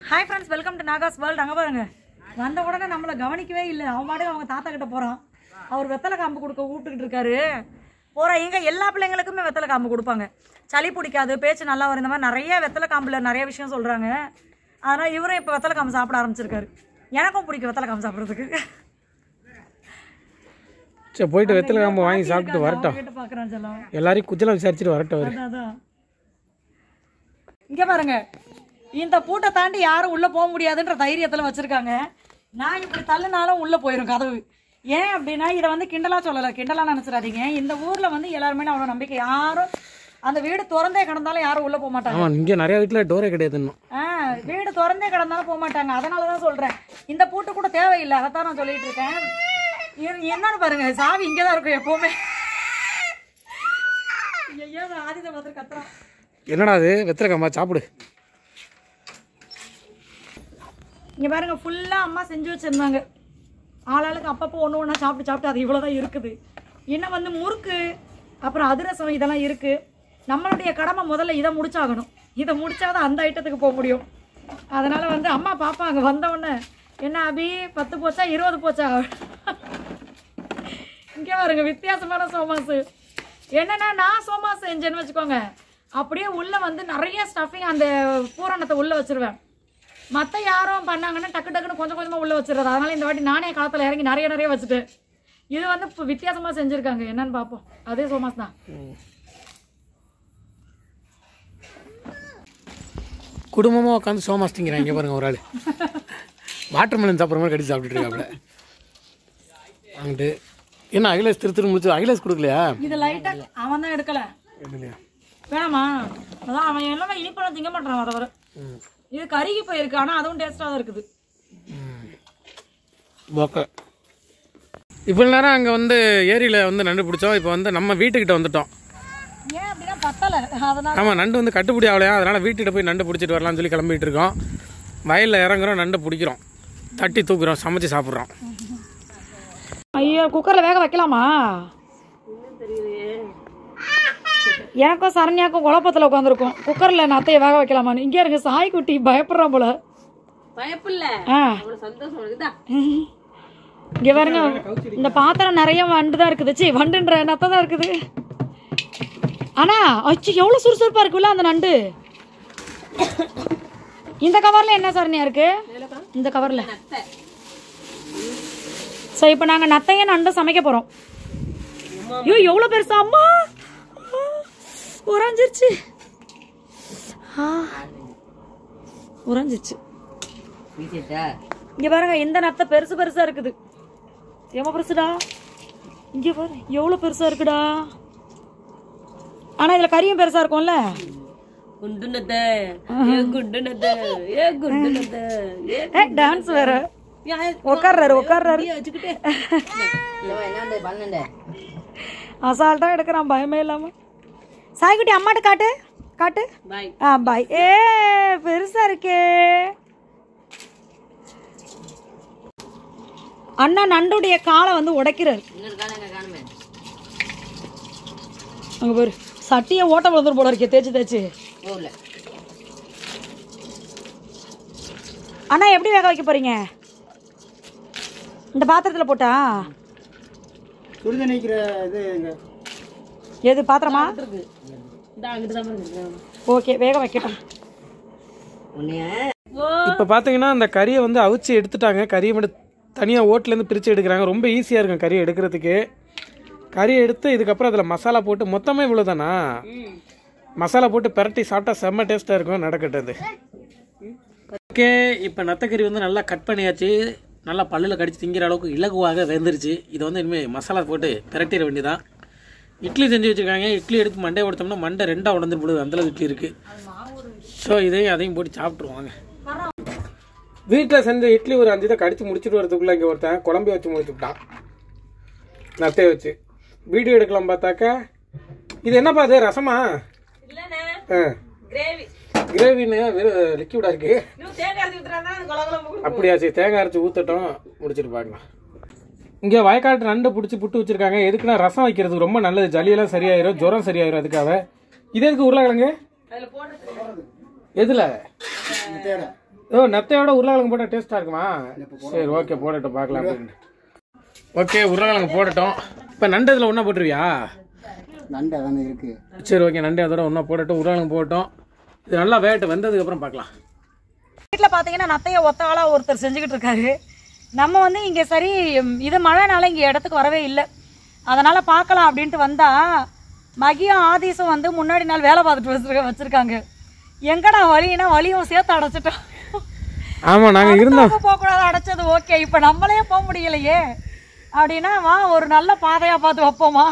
Hi friends welcome to Nagas world அங்கே பாருங்க வந்த உடனே நம்மளை கவனிக்கவே இல்லை அவன் பாட்டுக்கு அவங்க தாத்தா கிட்ட போகிறான் அவர் வெத்தலை காம்பு கொடுக்க கூப்பிட்டுக்கிட்டு இருக்காரு போகிற எங்க எல்லா பிள்ளைங்களுக்குமே வெத்தலை காம்பு கொடுப்பாங்க சளி பிடிக்காது பேச்சு நல்லா வரும் இந்த மாதிரி நிறைய வெத்தலை காம்புல நிறைய விஷயம் சொல்கிறாங்க அதனால் இவரும் இப்போ வெத்தலை காம்பு சாப்பிட ஆரம்பிச்சிருக்காரு எனக்கும் பிடிக்கும் வெத்தலை காம்பு சாப்பிட்றதுக்கு சரி போயிட்டு வெத்தலை காம்பு வாங்கி சாப்பிட்டு வரட்டும் கேட்டு பார்க்குறேன் செல்லம் எல்லாரையும் குச்சலாம் விசாரிச்சுட்டு வரட்டும் அவரு அதான், அதான். இங்க பாருங்க இந்த பூட்டை தாண்டி யாரும் உள்ள போக முடியாதுன்ற தைரியத்துல வச்சிருக்காங்க நான் இப்படி தள்ளுனாலும் உள்ள போயிரும் கதவு ஏன் அப்படின்னா இதை வந்து கிண்டலா சொல்லல கிண்டலா நினைச்சிடாதீங்க இந்த ஊர்ல வந்து எல்லாருமே அவ்வளவு நம்பிக்கை யாரும் அந்த வீடு திறந்தே கிடந்தாலும் யாரும் உள்ள போக மாட்டாங்க ஆமாம் இங்கே நிறைய வீட்டில் டோரே கிடையாது இன்னும் ஆ வீடு திறந்தே கிடந்தாலும் போக மாட்டாங்க அதனால தான் சொல்றேன் இந்த பூட்டு கூட தேவையில்லை அதைத்தான் நான் சொல்லிட்டு இருக்கேன் இது என்னன்னு பாருங்க சாவி இங்கே தான் இருக்கும் எப்பவுமே ஐயோ ஆதிதை பார்த்துட்டு கத்துறான் என்னடா அது வெத்தலை காம்பா சாப்பிடு இங்க பாருங்க ஃபுல்லா அம்மா செஞ்சு வச்சிருந்தாங்க ஆளாளுக்கு அப்பப்போ ஒன்று ஒன்றா சாப்பிட்டு சாப்பிட்டு அது இவ்வளோதான் இருக்குது இன்னும் வந்து முறுக்கு அப்புறம் அதிரசம் இதெல்லாம் இருக்கு நம்மளுடைய கடமை முதல்ல இதை முடிச்சாகணும் இதை முடிச்சாதான் அந்த ஐட்டத்துக்கு போக முடியும் அதனால வந்து அம்மா பார்ப்பாங்க வந்த உடனே என்ன அபி பத்து போச்சா இருபது போச்சா இங்கே பாருங்க வித்தியாசமான சோமாசு என்னன்னா நான் சோமாசு செஞ்சேன்னு வச்சுக்கோங்க அப்படியே உள்ள வந்து நிறைய ஸ்டஃபிங் அந்த பூரணத்தை உள்ள வச்சிருவேன் மற்ற யாரும் பண்ணாங்கன்னா டக்கு டக்குன்னு கொஞ்சம் கொஞ்சமாக உள்ள வச்சிடுறது அதனால இந்த வாட்டி நானே காலத்தில் இறங்கி நிறைய நிறைய வச்சுட்டேன் இது வந்து இப்போ வித்தியாசமாக செஞ்சுருக்காங்க என்னன்னு பார்ப்போம் அதே சோமாஸ் தான் குடும்பமாக உட்காந்து சோமாஸ் திங்கிறாங்க இங்கே பாருங்க ஒரு ஆள் வாட்டர் மெலன் சாப்பிட்ற மாதிரி கடிச்சு சாப்பிட்டுட்டு இருக்காப்புல வாங்கிட்டு என்ன அகிலேஷ் திரு திரு முடிச்சு அகிலேஷ் கொடுக்கலையா இது லைட்டாக அவன் தான் எடுக்கல இல்லையா வேணாமா அதான் அவன் எல்லாமே இனிப்பெல்லாம் திங்க மாட்டான் அதை வர ம் இது கருகி போயிருக்கு ஆனால் அதுவும் டேஸ்ட்டாக தான் இருக்குது ஓகே இவ்வளோ நேரம் அங்கே வந்து ஏரியில் வந்து நண்டு பிடிச்சோம் இப்போ வந்து நம்ம வீட்டுக்கிட்ட வந்துட்டோம் ஏன் அப்படின்னா பத்தலை அதனால ஆமாம் நண்டு வந்து கட்டுப்பிடி ஆகலையா அதனால் வீட்டுக்கிட்ட போய் நண்டு பிடிச்சிட்டு வரலாம்னு சொல்லி கிளம்பிட்டு இருக்கோம் வயலில் இறங்குறோம் நண்டு பிடிக்கிறோம் தட்டி தூக்குறோம் சமைச்சு சாப்பிட்றோம் ஐயோ குக்கரில் வேக வைக்கலாமா எனக்கும் சரண்யாக்கும் குழப்பத்தில் உட்காந்துருக்கும் குக்கரில் நத்தையை வேக வைக்கலாமான்னு இங்கே இருங்க சாய் குட்டி பயப்படுறான் போல பயப்பில்ல ஆ அவ்வளவு சந்தோஷம் இருக்குதா இங்கே பாருங்க இந்த பாத்திரம் நிறைய வண்டு தான் இருக்குது சி வண்டுன்ற நத்தை தான் இருக்குது ஆனா அச்சு எவ்வளோ சுறுசுறுப்பாக இருக்குல்ல அந்த நண்டு இந்த கவரில் என்ன சரண்யா இருக்கு இந்த கவரில் நத்தை ஸோ இப்போ நாங்கள் நத்தையும் நண்டும் சமைக்க போகிறோம் ஐயோ எவ்வளோ பெருசா அம்மா ஆ, உறைஞ்சிருச்சு ஆ, உறைஞ்சிருச்சு இங்க பாருங்க இந்த நத்தை பெருசு பெருசா இருக்குது ஏமா பெருசுடா இங்க பாரு எவ்வளவு பெருசா இருக்குடா ஆனா இதுல கறியும் பெருசா இருக்கும்ல குண்டு நத்தை ஏ குண்டு நத்தை ஏ குண்டு நத்தை ஏ ஏ டான்ஸ் வேற உட்கார்றாரு உட்கார்றாரு வச்சுக்கிட்டு அசால்ட்டா எடுக்கிறான் பயமே இல்லாம சாய்குட்டி அம்மாட்ட காட்டு காட்டு பாய் ஆ பாய் ஏ பெருசா இருக்கே அண்ணா நண்டுடைய காலை வந்து உடைக்கிறாரு இன்னொரு காலம் எங்க காணுமே அங்க பாரு சட்டியை ஓட்ட விழுந்துரும் போல இருக்கே தேய்ச்சி தேய்ச்சி ஊர்ல அண்ணா எப்படி வேக வைக்க போறீங்க இந்த பாத்திரத்துல போட்டா சுடுதண்ணி நிற்கிற இது எங்க எது பாத்திரமா இந்த அங்கிட்டு தான் இருக்கு ஓகே வேக வைக்கட்டும் உன்னைய இப்போ பார்த்தீங்கன்னா அந்த கறியை வந்து அவிச்சு எடுத்துட்டாங்க கறியை மட்டும் தனியாக ஓட்டிலேருந்து பிரித்து எடுக்கிறாங்க ரொம்ப ஈஸியாக இருக்கும் கறியை எடுக்கிறதுக்கு கறியை எடுத்து இதுக்கப்புறம் அதில் மசாலா போட்டு மொத்தமே இவ்வளோ தானா மசாலா போட்டு பிரட்டி சாப்பிட்டா செம்ம டேஸ்ட்டாக இருக்கும் நடக்கட்டது ஓகே இப்போ நத்தக்கறி வந்து நல்லா கட் பண்ணியாச்சு நல்லா பல்லில் கடிச்சு திங்கிற அளவுக்கு இலகுவாக வெந்துருச்சு இதை வந்து இனிமேல் மசாலா போட்டு பிரட்டிட வேண்டியதான் இட்லி செஞ்சு வச்சுருக்காங்க இட்லி எடுத்து மண்டையை கொடுத்தோம்னா மண்டை ரெண்டாக உடஞ்சிட்டு போடுது அந்தளவு இட்லி இருக்குது ஸோ இதையும் அதையும் போட்டு சாப்பிட்ருவாங்க வீட்டில் செஞ்ச இட்லி ஒரு அஞ்சு தான் கடிச்சு முடிச்சுட்டு வரதுக்குள்ள இங்கே ஒருத்தன் குழம்பு வச்சு முடிச்சுட்டான் நத்தையை வச்சு வீடியோ எடுக்கலாம் பார்த்தாக்கா இது என்னப்பா அது ரசமா இல்லண்ணே ஆ கிரேவி கிரேவின்னு வெறும் லிக்விடா இருக்கு இன்னும் தேங்காய் அரைச்சி விட்டுறாங்க குழம்புல அப்படியாச்சு தேங்காய் அரைச்சி ஊத்தட்டும் முடிச்சிட்டு பார்க்கலாம் இங்கே வயக்காட்டு நண்டு பிடிச்சி புட்டு வச்சிருக்காங்க எதுக்குன்னா ரசம் வைக்கிறதுக்கு ரொம்ப நல்லது ஜலியெல்லாம் சரியாயிரும் ஜுரம் சரியாயிரும் அதுக்காக இது எதுக்கு உருளைக்கிழங்கு அதுல போடுறது எதுல தேடை ஓ நத்தையோட உருளைக்கிழங்கு போட்டால் டேஸ்ட்டாக இருக்குமா சரி ஓகே போடட்டும் பார்க்கலாம் அப்படின்னு ஓகே உருளைக்கிழங்கு போடட்டும் இப்போ நண்டு இதில் ஒன்றா போட்டுருவியா நண்டு அதானே இருக்கு சரி ஓகே நண்டு அதோட ஒன்றா போடட்டும் உருளைக்கிழங்கு போட்டோம் இது நல்லா வேட்டு வெந்ததுக்கப்புறம் பார்க்கலாம் வீட்டில் பார்த்தீங்கன்னா நத்தைய ஒத்த ஆளாக ஒருத்தர் செஞ்சுக்கிட்டு இருக்காரு நம்ம வந்து இங்கே சரி ம், இது மழைனால இங்கே இடத்துக்கு வரவே இல்லை அதனால் பார்க்கலாம் அப்படின்ட்டு வந்தா மகியும் ஆதீஸும் வந்து முன்னாடி நாள் வேலை பார்த்துட்டு வச்சிருக்க வச்சுருக்காங்க எங்கடா வலினா வலியும் சேர்த்து அடைச்சிட்டோம் ஆமாம் நாங்கள் இருந்தோம் அடுத்தவங்க போகக்கூடாது அடைச்சது ஓகே இப்போ நம்மளே போக முடியலையே அப்படின்னா வா ஒரு நல்ல பாதையாக பார்த்து வைப்போமா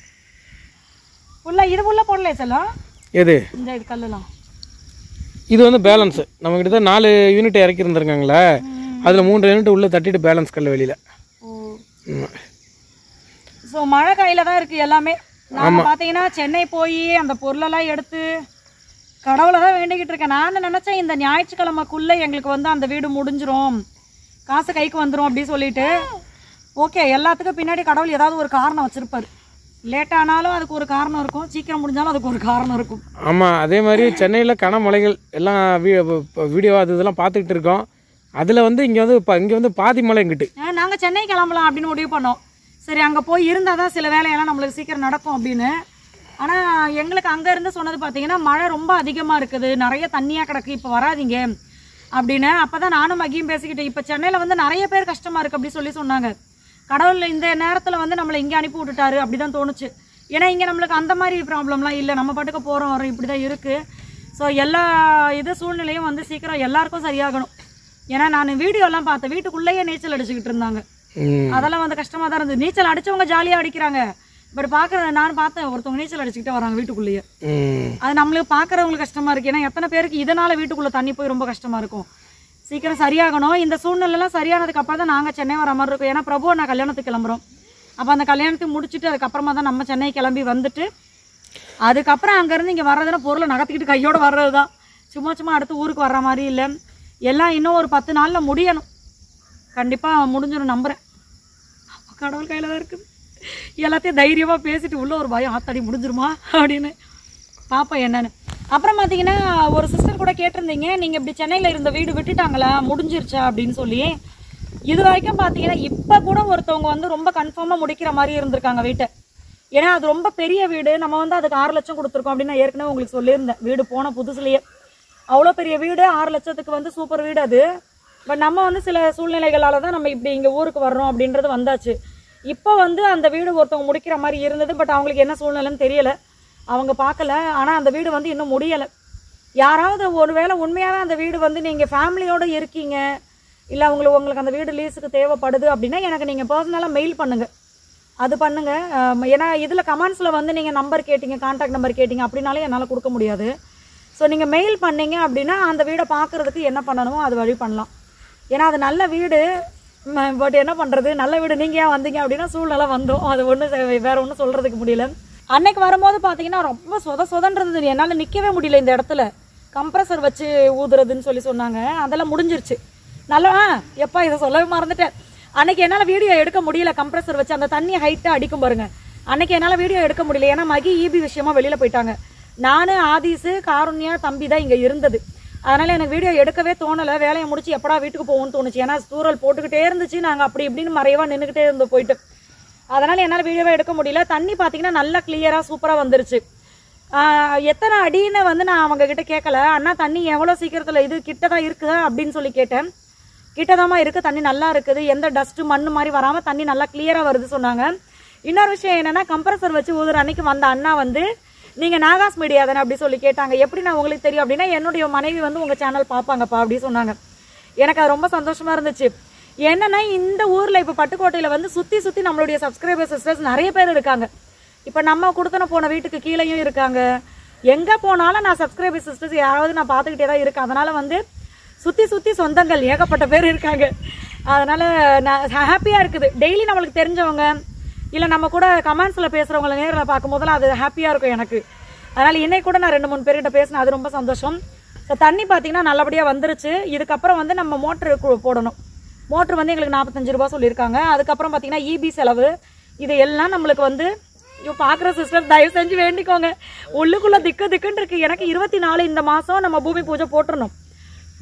உள்ள இது உள்ள போடலையே செல்லம் எது இந்த இது கல்லுலாம் இது வந்து பேலன்ஸு நம்ம கிட்ட நாலு யூனிட் இறக்கி இருந்திருக்காங்களே அதில் மூன்று யூனிட் உள்ள தட்டிட்டு பேலன்ஸ் கல்ல வெளியில் ஓ ஸோ மழை கையில் தான் இருக்குது எல்லாமே நான் பார்த்தீங்கன்னா சென்னை போய் அந்த பொருளெல்லாம் எடுத்து கடவுளை தான் வேண்டிக்கிட்டு இருக்கேன் நான் நினச்சேன் இந்த ஞாயிற்றுக்கிழமைக்குள்ளே எங்களுக்கு வந்து அந்த வீடு முடிஞ்சிரும் காசு கைக்கு வந்துடும் அப்படின்னு சொல்லிட்டு ஓகே எல்லாத்துக்கும் பின்னாடி கடவுள் ஏதாவது ஒரு காரணம் வச்சுருப்பாரு லேட் ஆனாலும் அதுக்கு ஒரு காரணம் இருக்கும் சீக்கிரம் முடிஞ்சாலும் அதுக்கு ஒரு காரணம் இருக்கும் ஆமாம் அதே மாதிரி சென்னையில் கனமழைகள் எல்லாம் வீ இப்ப வீடியோ அது இதெல்லாம் பார்த்துக்கிட்டு இருக்கோம் அதில் வந்து இங்கே வந்து இப்போ இங்கே வந்து பாதி மழை இங்கிட்டு நாங்கள் சென்னை கிளம்பலாம் அப்படின்னு முடிவு பண்ணோம் சரி அங்கே போய் இருந்தால் தான் சில வேலையெல்லாம் நம்மளுக்கு சீக்கிரம் நடக்கும் அப்படின்னு ஆனால் எங்களுக்கு அங்கே இருந்து சொன்னது பார்த்தீங்கன்னா மழை ரொம்ப அதிகமாக இருக்குது நிறைய தண்ணியாக கிடக்கு இப்போ வராதீங்க அப்படின்னு அப்போ தான் நானும் மகியும் பேசிக்கிட்டேன் இப்போ சென்னையில் வந்து நிறைய பேர் கஷ்டமாக இருக்குது அப்படி சொல்லி சொன்னாங்க கடவுள் இந்த நேரத்தில் வந்து நம்மளை இங்கே அனுப்பி விட்டுட்டாரு அப்படி தான் தோணுச்சு ஏன்னா இங்கே நம்மளுக்கு அந்த மாதிரி ப்ராப்ளம்லாம் இல்லை நம்ம பாட்டுக்கு போகிறோம் வரோம் இப்படி தான் இருக்குது ஸோ எல்லா இது சூழ்நிலையும் வந்து சீக்கிரம் எல்லாருக்கும் சரியாகணும் ஏன்னா நான் வீடியோலாம் பார்த்தேன் வீட்டுக்குள்ளேயே நீச்சல் அடிச்சுக்கிட்டு இருந்தாங்க ம். அதெல்லாம் வந்து கஷ்டமாக தான் இருந்தது நீச்சல் அடிச்சவங்க ஜாலியாக அடிக்கிறாங்க பட் பார்க்குற நான் பார்த்தேன் ஒருத்தவங்க நீச்சல் அடிச்சுக்கிட்டே வராங்க வீட்டுக்குள்ளேயே ம். அது நம்மளுக்கு பார்க்குறவங்களுக்கு கஷ்டமாக இருக்குது ஏன்னா எத்தனை பேருக்கு இதனால் வீட்டுக்குள்ளே தண்ணி போய் ரொம்ப கஷ்டமாக இருக்கும் சீக்கிரம் சரியாகணும் இந்த சூழ்நிலைலாம் சரியானதுக்கு அப்புறம் தான் நாங்கள் சென்னை வர மாதிரி இருக்கும் ஏன்னா பிரபு நான் கல்யாணத்துக்கு கிளம்புறோம் அப்போ அந்த கல்யாணத்துக்கு முடிச்சுட்டு அதுக்கப்புறமா தான் நம்ம சென்னை கிளம்பி வந்துட்டு அதுக்கப்புறம் அங்கேருந்து இங்கே வர்றதுன்னா பொருளை நகர்த்திக்கிட்டு கையோடு வர்றது தான் சும்மா சும்மா அடுத்து ஊருக்கு வர்ற மாதிரி இல்லை எல்லாம் இன்னும் ஒரு பத்து நாளில் முடியணும் கண்டிப்பாக முடிஞ்சிடும் நம்புகிறேன் கடவுள் கையில் தான் இருக்குது எல்லாத்தையும் தைரியமாக பேசிட்டு உள்ள ஒரு பயம் ஆத்தாடி முடிஞ்சிருமா அப்படின்னு பார்ப்போம் என்னன்னு அப்புறம் பார்த்தீங்கன்னா ஒரு சிஸ்டர் கூட கேட்டிருந்தீங்க நீங்கள் இப்படி சென்னையில் இருந்த வீடு விட்டுட்டாங்களா முடிஞ்சிருச்சா அப்படின்னு சொல்லி இது வரைக்கும் பார்த்தீங்கன்னா இப்போ கூட ஒருத்தவங்க வந்து ரொம்ப கன்ஃபார்மாக முடிக்கிற மாதிரி இருந்திருக்காங்க வீட்டை ஏன்னா அது ரொம்ப பெரிய வீடு நம்ம வந்து அதுக்கு ஆறு லட்சம் கொடுத்துருக்கோம் அப்படின்னு நான் ஏற்கனவே உங்களுக்கு சொல்லியிருந்தேன் வீடு போன புதுசுலேயே அவ்வளோ பெரிய வீடு ஆறு லட்சத்துக்கு வந்து சூப்பர் வீடு அது பட் நம்ம வந்து சில சூழ்நிலைகளால தான் நம்ம இப்படி இங்கே ஊருக்கு வர்றோம் அப்படின்றது வந்தாச்சு இப்போ வந்து அந்த வீடு ஒருத்தவங்க முடிக்கிற மாதிரி இருந்தது பட் அவங்களுக்கு என்ன சூழ்நிலைன்னு தெரியல அவங்க பார்க்கல ஆனால் அந்த வீடு வந்து இன்னும் முடியலை யாராவது ஒருவேளை உண்மையாகவே அந்த வீடு வந்து நீங்கள் ஃபேமிலியோடு இருக்கீங்க இல்லை உங்களுக்கு உங்களுக்கு அந்த வீடு லீஸுக்கு தேவைப்படுது அப்படின்னா எனக்கு நீங்கள் பர்சனலாக மெயில் பண்ணுங்கள் அது பண்ணுங்க ஆம், ஏன்னா இதில் கமெண்ட்ஸில் வந்து நீங்கள் நம்பர் கேட்டீங்க கான்டாக்ட் நம்பர் கேட்டீங்க அப்படின்னாலே என்னால் கொடுக்க முடியாது ஸோ நீங்கள் மெயில் பண்ணீங்க அப்படின்னா அந்த வீடை பார்க்குறதுக்கு என்ன பண்ணணுமோ அது வழி பண்ணலாம் ஏன்னா அது நல்ல வீடு பட் என்ன பண்ணுறது நல்ல வீடு நீங்கள் ஏன் வந்தீங்க அப்படின்னா சூழ்நிலை வந்தோம் அது ஒன்றும் வேற ஒன்றும் சொல்கிறதுக்கு முடியல அன்னைக்கு வரும்போது பார்த்தீங்கன்னா ரொம்ப சொத சொதன்னு இருந்தது என்னால் நிற்கவே முடியல இந்த இடத்துல கம்ப்ரஸர் வச்சு ஊதுறதுன்னு சொல்லி சொன்னாங்க அதெல்லாம் முடிஞ்சிருச்சு நல்லா எப்பா இதை சொல்லவே மறந்துட்டேன் அன்னைக்கு என்னால் வீடியோ எடுக்க முடியல கம்ப்ரஸர் வச்சு அந்த தண்ணி ஹைட்டாக அடிக்கும் பாருங்க அன்னைக்கு என்னால் வீடியோ எடுக்க முடியல ஏன்னா மகி ஈபி விஷயமா வெளியில் போயிட்டாங்க நான் ஆதீஸு காருண்யா தம்பி தான் இங்கே இருந்தது அதனால எனக்கு வீடியோ எடுக்கவே தோணலை வேலையை முடிச்சு எப்படா வீட்டுக்கு போகும்னு தோணுச்சு ஏன்னா தூரல் போட்டுக்கிட்டே இருந்துச்சு நாங்கள் அப்படி இப்படின்னு மறைவாக நின்றுக்கிட்டே இருந்தோம் போயிட்டு அதனால என்னால் வீடியோவே எடுக்க முடியல தண்ணி பார்த்தீங்கன்னா நல்லா கிளியராக சூப்பராக வந்துருச்சு ஆஹ் எத்தனை அடின்னு வந்து நான் அவங்க கிட்ட கேட்கல அண்ணா தண்ணி எவ்வளோ சீக்கிரத்தில் இது கிட்ட தான் இருக்குதா அப்படின்னு சொல்லி கேட்டேன் கிட்டதாமா இருக்கு தண்ணி நல்லா இருக்குது எந்த டஸ்ட் மண்ணு மாதிரி வராம தண்ணி நல்லா கிளியரா வருது சொன்னாங்க இன்னொரு விஷயம் என்னன்னா கம்ப்ரஸர் வச்சு ஊதுற அன்னைக்கு வந்த அண்ணா வந்து நீங்க நாகாஸ் மீடியா தானே அப்படி சொல்லி கேட்டாங்க எப்படி நான் உங்களுக்கு தெரியும் அப்படின்னா என்னுடைய மனைவி வந்து உங்க சேனல் பார்ப்பாங்கப்பா அப்படி சொன்னாங்க எனக்கு அது ரொம்ப சந்தோஷமா இருந்துச்சு என்னன்னா இந்த ஊர்ல இப்ப பட்டுக்கோட்டையில வந்து சுத்தி சுத்தி நம்மளுடைய சப்ஸ்கிரைபர் சிஸ்டர்ஸ் நிறைய பேர் இருக்காங்க இப்ப நம்ம கொடுத்தன போன வீட்டுக்கு கீழேயும் இருக்காங்க எங்க போனாலும் நான் சப்ஸ்கிரைபர் சிஸ்டர்ஸ் யாராவது நான் பார்த்துக்கிட்டே தான் இருக்கேன் அதனால வந்து சுத்தி சுத்தி சொந்தங்கள் ஏகப்பட்ட பேர் இருக்காங்க அதனால நான் ஹாப்பியா இருக்குது டெய்லி நம்மளுக்கு தெரிஞ்சவங்க இல்ல நம்ம கூட கமெண்ட்ஸ்ல பேசுறவங்கள நேரில் பார்க்கும் போதெல்லாம் அது ஹாப்பியா இருக்கும் எனக்கு அதனால இன்னைக்கு கூட நான் ரெண்டு மூணு பேர்கிட்ட பேசினேன் அது ரொம்ப சந்தோஷம் ஸோ தண்ணி பார்த்தீங்கன்னா நல்லபடியா வந்துருச்சு இதுக்கப்புறம் வந்து நம்ம மோட்டர் போடணும் மோட்டர் வந்து எங்களுக்கு நாற்பத்தஞ்சு ரூபா சொல்லியிருக்காங்க அதுக்கப்புறம் பார்த்தீங்கன்னா இபி செலவு இது எல்லாம் நம்மளுக்கு வந்து ஐயோ பார்க்குற சிஸ்டர் தயவு செஞ்சு வேண்டிக்கோங்க உள்ளுக்குள்ள திக்கு திக்குன்னு இருக்கு எனக்கு இருபத்தி நாலு இந்த மாதம் நம்ம பூமி பூஜை போட்டுறணும்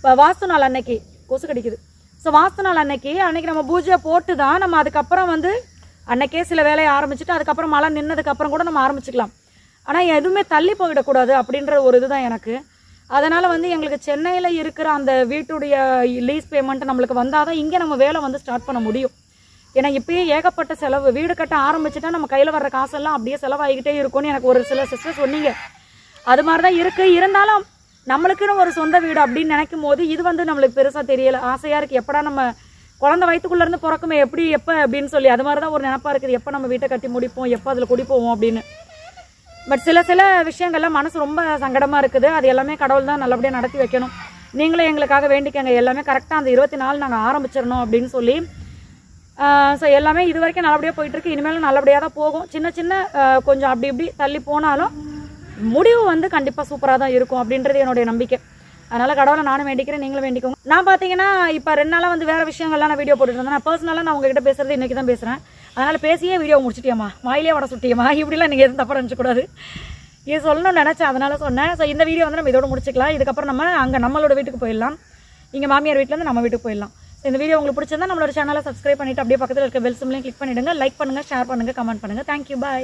இப்போ வாஸ்து நாள் அன்னைக்கு கொசு கடிக்குது ஸோ வாஸ்து நாள் அன்னைக்கு அன்னைக்கு நம்ம பூஜை போட்டு தான் நம்ம அதுக்கப்புறம் வந்து அன்னைக்கே சில வேலையை ஆரம்பிச்சுட்டு அதுக்கப்புறம் மழை நின்னதுக்கப்புறம் கூட நம்ம ஆரம்பிச்சுக்கலாம் ஆனால் எதுவுமே தள்ளி போயிடக்கூடாது அப்படின்ற ஒரு இதுதான் எனக்கு அதனால் வந்து எங்களுக்கு சென்னையில் இருக்கிற அந்த வீட்டுடைய லீஸ் பேமெண்ட் நம்மளுக்கு வந்தால் தான் இங்கே நம்ம வேலை வந்து ஸ்டார்ட் பண்ண முடியும் ஏன்னா இப்பயே ஏகப்பட்ட செலவு வீடு கட்ட ஆரம்பிச்சுட்டா நம்ம கையில் வர்ற காசெல்லாம் அப்படியே செலவாகிக்கிட்டே இருக்கும்னு எனக்கு ஒரு சில சிஸ்டர் சொன்னீங்க அது மாதிரி தான் இருக்குது இருந்தாலும் நம்மளுக்குன்னு ஒரு சொந்த வீடு அப்படின்னு நினைக்கும் போது இது வந்து நம்மளுக்கு பெருசாக தெரியல ஆசையாக இருக்குது எப்படா நம்ம குழந்தை வயிற்றுக்குள்ள இருந்து பிறக்குமே எப்படி எப்போ அப்படின்னு சொல்லி அது மாதிரி தான் ஒரு நினப்பா இருக்குது எப்போ நம்ம வீட்டை கட்டி முடிப்போம் எப்போ அதில் குடி போவோம் அப்படின்னு பட் சில சில விஷயங்கள்லாம் மனசு ரொம்ப சங்கடமாக இருக்குது அது எல்லாமே கடவுள் தான் நல்லபடியாக நடத்தி வைக்கணும் நீங்களும் எங்களுக்காக வேண்டிக்கங்க எல்லாமே கரெக்டாக அந்த இருபத்தி நாலு நாங்கள் ஆரம்பிச்சிடணும் அப்படின்னு சொல்லி ஸோ எல்லாமே இது வரைக்கும் நல்லபடியாக போயிட்டு இருக்கு இனிமேலும் நல்லபடியாக தான் போகும் சின்ன சின்ன ஆஹ் கொஞ்சம் அப்படி இப்படி தள்ளி போனாலும் முடிவு வந்து கண்டிப்பாக சூப்பராக தான் இருக்கும் அப்படின்றது என்னுடைய நம்பிக்கை அதனால் கடவுளை நானும் வேண்டிக்கிறேன் நீங்களும் வேண்டிக்கோங்க நான் பார்த்தீங்கன்னா இப்போ ரெண்டு நாளாக வந்து வேறு விஷயங்கள்லாம் நான் வீடியோ போட்டுட்டு இருந்தேன் நான் பர்சனலாக நான் உங்ககிட்ட பேசுறது இன்றைக்கி தான் பேசுகிறேன் அதனால் பேசியே வீடியோ முடிச்சிட்டியம்மா வாயிலே வட சுட்டியம்மா இப்படிலாம் நீங்கள் எதுவும் தப்பாக நினச்சக்கூடாது இது சொல்லணும்னு நினச்சேன் அதனால சொன்னேன் ஸோ இந்த வீடியோ வந்து நம்ம இதோட முடிச்சுக்கலாம் இதுக்கப்புறம் நம்ம அங்கே நம்மளோட வீட்டுக்கு போயிடலாம் இங்கே மாமியார் வீட்டிலேருந்து நம்ம வீட்டுக்கு போயிடலாம் ஸோ இந்த வீடியோ உங்களுக்கு பிடிச்சிருந்தா நம்மளோட சேனலை சப்ஸ்கிரைப் பண்ணிட்டு அப்படியே பக்கத்தில் இருக்க பெல் சிம்லையும் கிளிக் பண்ணிடுங்க லைக் பண்ணுங்கள் ஷேர் பண்ணுங்கள் கமெண்ட் பண்ணுங்கள் தேங்க்யூ பாய்